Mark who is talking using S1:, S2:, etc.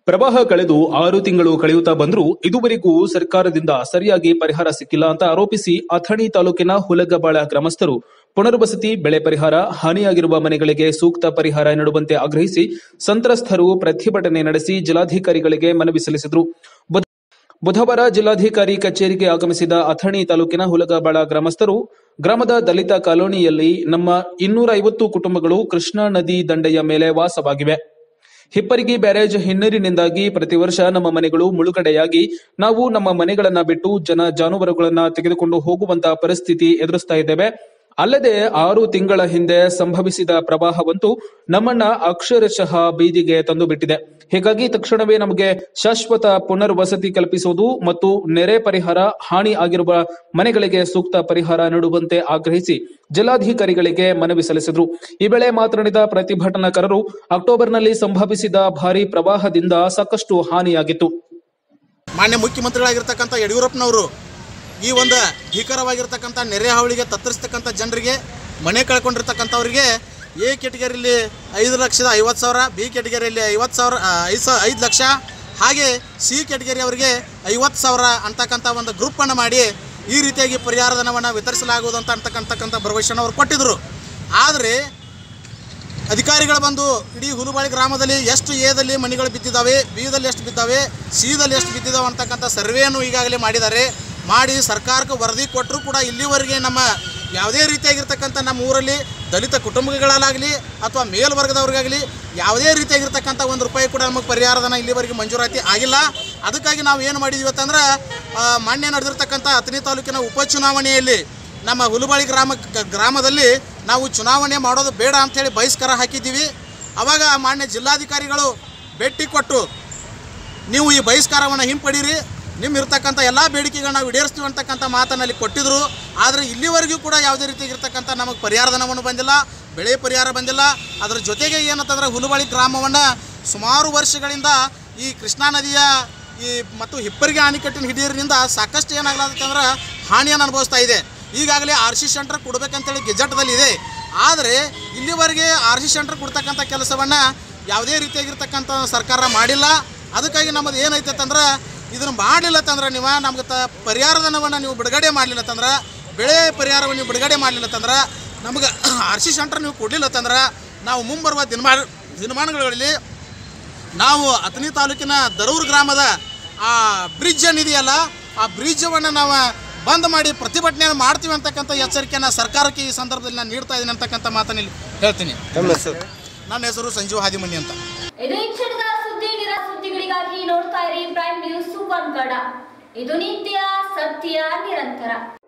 S1: ಪ್ರವಾಹ ಕಳೆದು ಆರು ತಿಂಗಳು ಕಳೆಯುತ್ತಾ ಬಂದರೂ ಇದುವರೆಗೂ ಸರ್ಕಾರದಿಂದ ಸರಿಯಾಗಿ ಪರಿಹಾರ ಸಿಕ್ಕಿಲ್ಲ ಅಂತ ಆರೋಪಿಸಿ ಅಥಣಿ ತಾಲೂಕಿನ ಹುಲಗಬಾಳ ಗ್ರಾಮಸ್ಥರು ಪುನರ್ವಸತಿ ಬೆಳೆ ಪರಿಹಾರ ಹಾನಿಯಾಗಿರುವ ಮನೆಗಳಿಗೆ ಸೂಕ್ತ ಪರಿಹಾರ ನೀಡುವಂತೆ ಆಗ್ರಹಿಸಿ ಸಂತ್ರಸ್ತರು ಪ್ರತಿಭಟನೆ ನಡೆಸಿ ಜಿಲ್ಲಾಧಿಕಾರಿಗಳಿಗೆ ಮನವಿ ಸಲ್ಲಿಸಿದರು ಬುಧ- ಬುಧವಾರ ಜಿಲ್ಲಾಧಿಕಾರಿ ಕಚೇರಿಗೆ ಆಗಮಿಸಿದ ಅಥಣಿ ತಾಲೂಕಿನ ಹುಲಗಬಾಳ ಗ್ರಾಮಸ್ಥರು ಗ್ರಾಮದ ದಲಿತ ಕಾಲೋನಿಯಲ್ಲಿ ನಮ್ಮ ಇನ್ನೂರ ಐವತ್ತು ಕುಟುಂಬಗಳು ಕೃಷ್ಣಾ ನದಿ ದಂಡೆಯ ಮೇಲೆ ವಾಸವಾಗಿವೆ ಹಿಪ್ಪರಿಗಿ ಬ್ಯಾರೇಜ್ ಹಿನ್ನೀರಿನಿಂದಾಗಿ ಪ್ರತಿ ವರ್ಷ ನಮ್ಮ ಮನೆಗಳು ಮುಳುಗಡೆಯಾಗಿ ನಾವು ನಮ್ಮ ಮನೆಗಳನ್ನ ಬಿಟ್ಟು ಜನ ಜಾನುವಾರುಗಳನ್ನ ತೆಗೆದುಕೊಂಡು ಹೋಗುವಂತ ಪರಿಸ್ಥಿತಿ ಎದುರಿಸ್ತಾ ಇದ್ದೇವೆ ಅಲ್ಲದೆ ಆರು ತಿಂಗಳ ಹಿಂದೆ ಸಂಭವಿಸಿದ ಪ್ರವಾಹವಂತೂ ನಮ್ಮನ್ನ ಅಕ್ಷರಶಃ ಬೀದಿಗೆ ತಂದು ಬಿಟ್ಟಿದೆ ಹೀಗಾಗಿ ತಕ್ಷಣವೇ ನಮಗೆ ಶಾಶ್ವತ ಪುನರ್ವಸತಿ ಕಲ್ಪಿಸುವುದು ಮತ್ತು ನೆರೆ ಪರಿಹಾರ ಹಾನಿ ಆಗಿರುವ ಮನೆಗಳಿಗೆ ಸೂಕ್ತ ಪರಿಹಾರ ನೀಡುವಂತೆ ಆಗ್ರಹಿಸಿ ಜಿಲ್ಲಾಧಿಕಾರಿಗಳಿಗೆ ಮನವಿ ಸಲ್ಲಿಸಿದರು ಈ ವೇಳೆ ಮಾತನಾಡಿದ ಪ್ರತಿಭಟನಾಕಾರರು ಅಕ್ಟೋಬರ್ನಲ್ಲಿ ಸಂಭವಿಸಿದ ಭಾರೀ ಪ್ರವಾಹದಿಂದ ಸಾಕಷ್ಟು ಹಾನಿಯಾಗಿತ್ತು
S2: ಮಾನ್ಯ ಮುಖ್ಯಮಂತ್ರಿಗಳಾಗಿರ್ತಕ್ಕಂಥ ಯಡಿಯೂರಪ್ಪನವರು ಈ ಒಂದು ಭೀಕರವಾಗಿರ್ತಕ್ಕಂಥ ನೆರೆ ಹಾವಳಿಗೆ ತತ್ತರಿಸ್ತಕ್ಕಂಥ ಜನರಿಗೆ ಮನೆ ಕಳ್ಕೊಂಡಿರ್ತಕ್ಕಂಥವ್ರಿಗೆ ಎ ಕೆಟಗರಿಯಲ್ಲಿ ಐದು ಲಕ್ಷದ ಐವತ್ತು ಸಾವಿರ ಬಿ ಕೆಟಗರಿಯಲ್ಲಿ ಐವತ್ತು ಸಾವಿರ ಆ, ಐದು ಸಾವಿರ ಐದು ಲಕ್ಷ ಹಾಗೆ ಸಿ ಕೆಟಗರಿ ಅವರಿಗೆ ಐವತ್ತು ಸಾವಿರ ಅಂತಕ್ಕಂಥ ಒಂದು ಗ್ರೂಪನ್ನು ಮಾಡಿ ಈ ರೀತಿಯಾಗಿ ಪರಿಹಾರ ಧನವನ್ನು ವಿತರಿಸಲಾಗುವುದು ಅಂತ ಅಂತಕ್ಕಂತಕ್ಕಂಥ ಭರವಸೆಯನ್ನು ಅವರು ಕೊಟ್ಟಿದ್ದರು ಆದರೆ ಅಧಿಕಾರಿಗಳು ಬಂದು ಇಡೀ ಹುಲುಬಾಳಿ ಗ್ರಾಮದಲ್ಲಿ ಎಷ್ಟು ಎದಲ್ಲಿ ಮನೆಗಳು ಬಿದ್ದಿದ್ದಾವೆ ಬಿದಲ್ಲಿ ಎಷ್ಟು ಬಿದ್ದಾವೆ ಸಿದಲ್ಲಿ ಎಷ್ಟು ಬಿದ್ದಿದ್ದಾವೆ ಅಂತಕ್ಕಂಥ ಸರ್ವೆಯನ್ನು ಈಗಾಗಲೇ ಮಾಡಿದ್ದಾರೆ ಮಾಡಿ ಸರ್ಕಾರಕ್ಕೆ ವರದಿ ಕೊಟ್ಟರು ಕೂಡ ಇಲ್ಲಿವರೆಗೆ ನಮ್ಮ ಯಾವುದೇ ರೀತಿಯಾಗಿರ್ತಕ್ಕಂಥ ನಮ್ಮ ಊರಲ್ಲಿ ದಲಿತ ಕುಟುಂಬಗಳಾಗಲಿ ಅಥವಾ ಮೇಲ್ವರ್ಗದವ್ರಿಗಾಗಲಿ ಯಾವುದೇ ರೀತಿಯಾಗಿರ್ತಕ್ಕಂಥ ಒಂದು ರೂಪಾಯಿ ಕೂಡ ನಮಗೆ ಪರಿಹಾರಧನ ಇಲ್ಲಿವರೆಗೆ ಮಂಜೂರಾತಿ ಆಗಿಲ್ಲ ಅದಕ್ಕಾಗಿ ನಾವು ಏನು ಮಾಡಿದ್ವಿ ಅಂತಂದ್ರೆ ಆ, ಮಾನ್ಯ ನಡೆದಿರ್ತಕ್ಕಂಥ ಹತ್ತನೇ ತಾಲೂಕಿನ ಉಪಚುನಾವಣೆಯಲ್ಲಿ ನಮ್ಮ ಹುಲುಬಾಳಿ ಗ್ರಾಮ ಗ್ರಾಮದಲ್ಲಿ ನಾವು ಚುನಾವಣೆ ಮಾಡೋದು ಬೇಡ ಅಂಥೇಳಿ ಬಹಿಷ್ಕಾರ ಹಾಕಿದ್ದೀವಿ ಅವಾಗ ಮಾನ್ಯ ಜಿಲ್ಲಾಧಿಕಾರಿಗಳು ಭೇಟಿ ಕೊಟ್ಟು ನೀವು ಈ ಬಹಿಷ್ಕಾರವನ್ನು ಹಿಂಪಡೀರಿ ನಿಮ್ಮ ಇರ್ತಕ್ಕಂಥ ಎಲ್ಲ ಬೇಡಿಕೆಗಳನ್ನ ನಾವು ಈಡೇರಿಸ್ತೀವಿ ಅಂತಕ್ಕಂಥ ಮಾತನ್ನು ಅಲ್ಲಿ ಕೊಟ್ಟಿದ್ರು ಆದರೆ ಇಲ್ಲಿವರೆಗೂ ಕೂಡ ಯಾವುದೇ ರೀತಿಯಾಗಿರ್ತಕ್ಕಂಥ ನಮಗೆ ಪರಿಹಾರ ಧನವನ್ನು ಬಂದಿಲ್ಲ ಬೆಳೆ ಪರಿಹಾರ ಬಂದಿಲ್ಲ ಅದರ ಜೊತೆಗೆ ಏನಂತಂದ್ರೆ ಹುಲುಬಾಳಿ ಗ್ರಾಮವನ್ನು ಸುಮಾರು ವರ್ಷಗಳಿಂದ ಈ ಕೃಷ್ಣಾ ನದಿಯ ಈ ಮತ್ತು ಹಿಪ್ಪರಿಗೆ ಅಣೆಕಟ್ಟಿನ ಹಿಡಿಯರಿನಿಂದ ಸಾಕಷ್ಟು ಏನಾಗ್ಲತ್ತಂದ್ರೆ ಅಂದ್ರೆ ಹಾನಿಯನ್ನು ಅನುಭವಿಸ್ತಾ ಇದೆ ಈಗಾಗಲೇ ಆರ್ ಸಿ ಸೆಂಟರ್ ಕೊಡಬೇಕಂತೇಳಿ ಗೆಜೆಟ್ದಲ್ಲಿ ಇದೆ ಆದರೆ ಇಲ್ಲಿವರೆಗೆ ಆರ್ ಸಿ ಸೆಂಟರ್ ಕೊಡ್ತಕ್ಕಂಥ ಕೆಲಸವನ್ನು ಯಾವುದೇ ರೀತಿಯಾಗಿರ್ತಕ್ಕಂಥ ಸರ್ಕಾರ ಮಾಡಿಲ್ಲ ಅದಕ್ಕಾಗಿ ನಮ್ಮದು ಏನೈತೆ ಅಂತಂದ್ರೆ ಇದನ್ನು ಮಾಡಲಿಲ್ಲ ತಂದ್ರೆ ನೀವು ನಮ್ಗೆ ತ ಪರಿಹಾರಧನವನ್ನು ನೀವು ಬಿಡುಗಡೆ ಮಾಡಲಿಲ್ಲ ತಂದ್ರೆ ಬೆಳೆ ಪರಿಹಾರವನ್ನು ನೀವು ಬಿಡುಗಡೆ ಮಾಡಲಿಲ್ಲ ತಂದ್ರೆ ನಮ್ಗೆ ಆರ್ ಸಿ ಸೆಂಟರ್ ನೀವು ಕೊಡಲಿಲ್ಲ ತಂದ್ರೆ ನಾವು ಮುಂಬರುವ ದಿನಮಾನ ದಿನಮಾನಗಳಲ್ಲಿ ನಾವು ಅಥಣಿ ತಾಲೂಕಿನ ದರೂರು ಗ್ರಾಮದ ಆ ಬ್ರಿಡ್ಜ್ ಏನಿದೆಯಲ್ಲ ಆ ಬ್ರಿಡ್ಜವನ್ನು ನಾವು ಬಂದ್ ಮಾಡಿ ಪ್ರತಿಭಟನೆಯನ್ನು ಮಾಡ್ತೀವಿ ಅಂತಕ್ಕಂಥ ಎಚ್ಚರಿಕೆಯನ್ನು ಸರ್ಕಾರಕ್ಕೆ ಈ ಸಂದರ್ಭದಲ್ಲಿ ನಾನು ನೀಡ್ತಾ ಇದ್ದೀನಿ ಅಂತಕ್ಕಂಥ ಮಾತನ್ನು ಇಲ್ಲಿ ಹೇಳ್ತೀನಿ ನನ್ನ ಹೆಸರು ಸಂಜೀವ್ ಹಾದಿಮನಿ ಅಂತ
S3: ಇದು ಈ ಕ್ಷಣದ ಸುದ್ದಿ ನಿರ ಸುದ್ದಿಗಳಿಗಾಗಿ ನೋಡ್ತಾ ಇರಿ ಪ್ರೈಮ್ ನ್ಯೂಸ್ ಸೂಪರ್ ಕನ್ನಡ ಇದು ನಿತ್ಯ ಸತ್ಯ ನಿರಂತರ